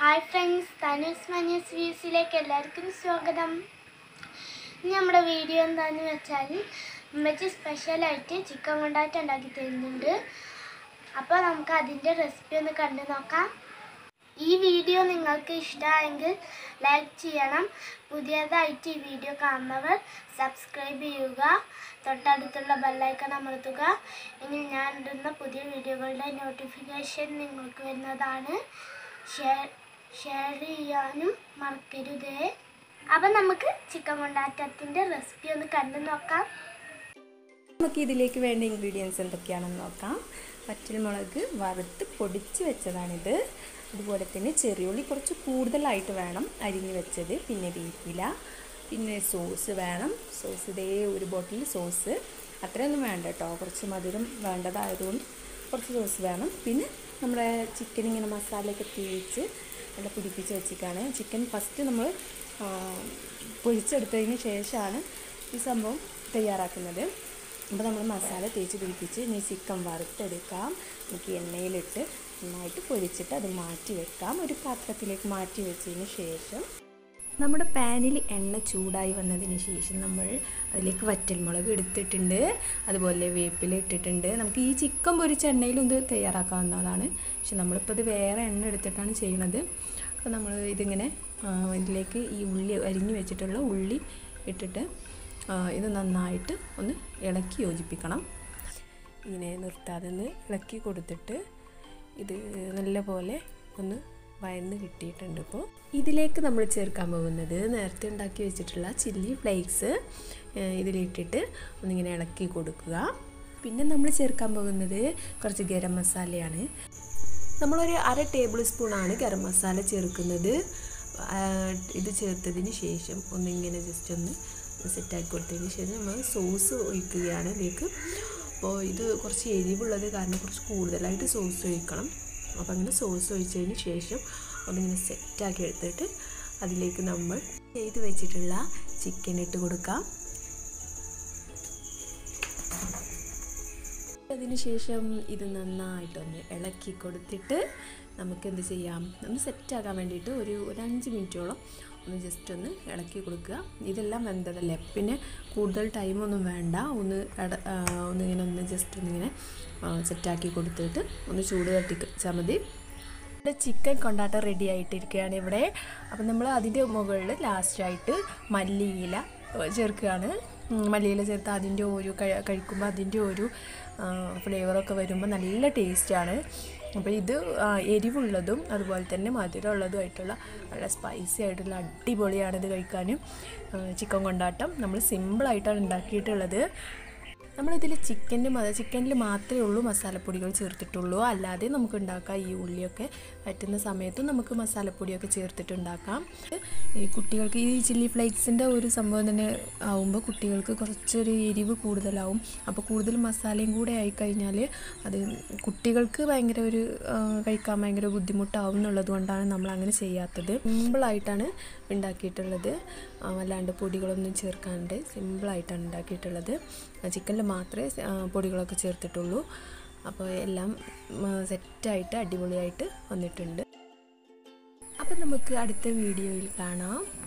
hi friends തനൂസ് മനീസ് വ്യൂസിലേക്ക് എല്ലാവർക്കും സ്വാഗതം ഇനി നമ്മുടെ വീഡിയോ എന്താണെന്ന് വെച്ചാൽ ഉമ്മച്ചി സ്പെഷ്യലായിട്ട് ചിക്കൻ കൊണ്ടായിട്ട് ഉണ്ടാക്കി തരുന്നുണ്ട് അപ്പോൾ നമുക്ക് അതിൻ്റെ റെസിപ്പി ഒന്ന് കണ്ടു നോക്കാം ഈ വീഡിയോ നിങ്ങൾക്ക് ഇഷ്ടമായെങ്കിൽ ലൈക്ക് ചെയ്യണം പുതിയതായിട്ട് ഈ വീഡിയോ കാണുന്നവർ സബ്സ്ക്രൈബ് ചെയ്യുക തൊട്ടടുത്തുള്ള ബെല്ലൈക്കൺ അമർത്തുക ഇനി ഞാൻ ഇടുന്ന പുതിയ വീഡിയോകളുടെ നോട്ടിഫിക്കേഷൻ നിങ്ങൾക്ക് വരുന്നതാണ് ഷെയർ ഷെയർ ചെയ്യാനും മറക്കരുതേ അപ്പം നമുക്ക് ചിക്കൻ കൊണ്ടാട്ടത്തിൻ്റെ റെസിപ്പി ഒന്ന് കണ്ടു നോക്കാം നമുക്ക് ഇതിലേക്ക് വേണ്ട ഇൻഗ്രീഡിയൻസ് എന്തൊക്കെയാണെന്ന് നോക്കാം വറ്റൽമുളക് വറുത്ത് പൊടിച്ച് വെച്ചതാണിത് അതുപോലെ തന്നെ ചെറിയുള്ളി കുറച്ച് കൂടുതലായിട്ട് വേണം അരിഞ്ഞ് വെച്ചത് പിന്നെ വേപ്പില പിന്നെ സോസ് വേണം സോസ് ഇതേ ഒരു ബോട്ടിൽ സോസ് അത്രയൊന്നും വേണ്ട കേട്ടോ കുറച്ച് മധുരം വേണ്ടതായതുകൊണ്ട് കുറച്ച് സോസ് വേണം പിന്നെ നമ്മുടെ ചിക്കൻ ഇങ്ങനെ മസാലയൊക്കെ തേച്ച് നല്ല പിടിപ്പിച്ച് വെച്ചിട്ടാണ് ചിക്കൻ ഫസ്റ്റ് നമ്മൾ പൊരിച്ചെടുത്തതിന് ശേഷമാണ് ഈ സംഭവം തയ്യാറാക്കുന്നത് അപ്പോൾ നമ്മൾ മസാല തേച്ച് പിടിപ്പിച്ച് ഇനി ചിക്കൻ വറുത്തെടുക്കാം നമുക്ക് എണ്ണയിലിട്ട് നന്നായിട്ട് പൊരിച്ചിട്ട് അത് മാറ്റി വെക്കാം ഒരു പാത്രത്തിലേക്ക് മാറ്റി വെച്ചതിന് ശേഷം നമ്മുടെ പാനിൽ എണ്ണ ചൂടായി വന്നതിന് ശേഷം നമ്മൾ അതിലേക്ക് വറ്റൽമുളക് എടുത്തിട്ടുണ്ട് അതുപോലെ വേപ്പില ഇട്ടിട്ടുണ്ട് നമുക്ക് ഈ ചിക്കൻ പൊരിച്ച എണ്ണയിലും ഇത് തയ്യാറാക്കാവുന്നതാണ് പക്ഷെ നമ്മളിപ്പോൾ ഇത് വേറെ എണ്ണ എടുത്തിട്ടാണ് ചെയ്യുന്നത് അപ്പോൾ നമ്മൾ ഇതിങ്ങനെ ഇതിലേക്ക് ഈ ഉള്ളി അരിഞ്ഞു വെച്ചിട്ടുള്ള ഉള്ളി ഇട്ടിട്ട് ഇത് നന്നായിട്ട് ഒന്ന് ഇളക്കി യോജിപ്പിക്കണം ഇങ്ങനെ നിർത്താതെ ഒന്ന് ഇളക്കി കൊടുത്തിട്ട് ഇത് നല്ലപോലെ ഒന്ന് വയന്ന് കിട്ടിയിട്ടുണ്ട് ഇപ്പോൾ ഇതിലേക്ക് നമ്മൾ ചേർക്കാൻ പോകുന്നത് നേരത്തെ ഉണ്ടാക്കി വെച്ചിട്ടുള്ള ചില്ലി ഫ്ലേക്സ് ഇതിലിട്ടിട്ട് ഒന്നിങ്ങനെ ഇളക്കി കൊടുക്കുക പിന്നെ നമ്മൾ ചേർക്കാൻ പോകുന്നത് കുറച്ച് ഗരം മസാലയാണ് നമ്മളൊരു അര ടേബിൾ സ്പൂണാണ് ഗരം മസാല ചേർക്കുന്നത് ഇത് ചേർത്തതിന് ശേഷം ഒന്നിങ്ങനെ ജസ്റ്റ് ഒന്ന് സെറ്റാക്കി കൊടുത്തതിന് ശേഷം നമ്മൾ സോസ് ഒഴിക്കുകയാണ് ഇതിലേക്ക് അപ്പോൾ ഇത് കുറച്ച് എരിവുള്ളത് കാരണം കുറച്ച് കൂടുതലായിട്ട് സോസ് ഒഴിക്കണം അപ്പോൾ അങ്ങനെ സോസ് ഒഴിച്ചതിന് ശേഷം ഒന്നിങ്ങനെ സെറ്റാക്കി എടുത്തിട്ട് അതിലേക്ക് നമ്മൾ ചെയ്ത് വെച്ചിട്ടുള്ള ചിക്കൻ ഇട്ട് കൊടുക്കാം അതിന് ശേഷം ഇത് നന്നായിട്ടൊന്ന് ഇളക്കി കൊടുത്തിട്ട് നമുക്ക് എന്ത് ചെയ്യാം ഒന്ന് സെറ്റാക്കാൻ വേണ്ടിയിട്ട് ഒരു ഒരു അഞ്ച് മിനിറ്റോളം ഒന്ന് ജസ്റ്റ് ഒന്ന് ഇളക്കി കൊടുക്കുക ഇതെല്ലാം വെന്തതല്ലേ പിന്നെ കൂടുതൽ ടൈമൊന്നും വേണ്ട ഒന്ന് ഒന്നിങ്ങനെ ഒന്ന് ജസ്റ്റ് ഒന്നിങ്ങനെ സെറ്റാക്കി കൊടുത്തിട്ട് ഒന്ന് ചൂട് തട്ടിച്ചാൽ മതി ഇവിടെ ചിക്കൻ കൊണ്ടാട്ടം റെഡി ആയിട്ടിരിക്കുകയാണ് ഇവിടെ അപ്പം നമ്മൾ അതിൻ്റെ മുകളിൽ ലാസ്റ്റായിട്ട് മല്ലിയില ചേർക്കുകയാണ് മല്ലിയില ചേർത്ത് അതിൻ്റെ ഒരു കഴിക്കുമ്പോൾ അതിൻ്റെ ഒരു ഫ്ലേവറൊക്കെ വരുമ്പോൾ നല്ല ടേസ്റ്റാണ് അപ്പോൾ ഇത് എരിവുള്ളതും അതുപോലെ തന്നെ മധുരമുള്ളതുമായിട്ടുള്ള നല്ല സ്പൈസി ആയിട്ടുള്ള അടിപൊളിയാണ് ഇത് കഴിക്കാനും ചിക്കൻ കൊണ്ടാട്ടം നമ്മൾ സിമ്പിളായിട്ടാണ് ഉണ്ടാക്കിയിട്ടുള്ളത് നമ്മളിതിൽ ചിക്കൻ്റെ ചിക്കനിൽ മാത്രമേ ഉള്ളൂ മസാലപ്പൊടികൾ ചേർത്തിട്ടുള്ളൂ അല്ലാതെ നമുക്ക് ഉണ്ടാക്കാം ഈ ഉള്ളിയൊക്കെ വറ്റുന്ന സമയത്തും നമുക്ക് മസാലപ്പൊടിയൊക്കെ ചേർത്തിട്ട് ഉണ്ടാക്കാം ഈ കുട്ടികൾക്ക് ഈ ചില്ലി ഫ്ലേക്സിൻ്റെ ഒരു സംഭവം തന്നെ ആവുമ്പോൾ കുട്ടികൾക്ക് കുറച്ചൊരു എരിവ് കൂടുതലാവും അപ്പോൾ കൂടുതൽ മസാലയും കൂടെ ആയിക്കഴിഞ്ഞാൽ അത് കുട്ടികൾക്ക് ഭയങ്കര ഒരു കഴിക്കാൻ ഭയങ്കര ബുദ്ധിമുട്ടാവും എന്നുള്ളത് കൊണ്ടാണ് നമ്മൾ അങ്ങനെ ചെയ്യാത്തത് സിമ്പിളായിട്ടാണ് ഉണ്ടാക്കിയിട്ടുള്ളത് വല്ലാണ്ട് പൊടികളൊന്നും ചേർക്കാണ്ട് സിമ്പിളായിട്ടാണ് ഉണ്ടാക്കിയിട്ടുള്ളത് ചിക്കനിൽ മാത്രമേ പൊടികളൊക്കെ ചേർത്തിട്ടുള്ളൂ അപ്പോൾ എല്ലാം സെറ്റായിട്ട് അടിപൊളിയായിട്ട് വന്നിട്ടുണ്ട് അപ്പം നമുക്ക് അടുത്ത വീഡിയോയിൽ കാണാം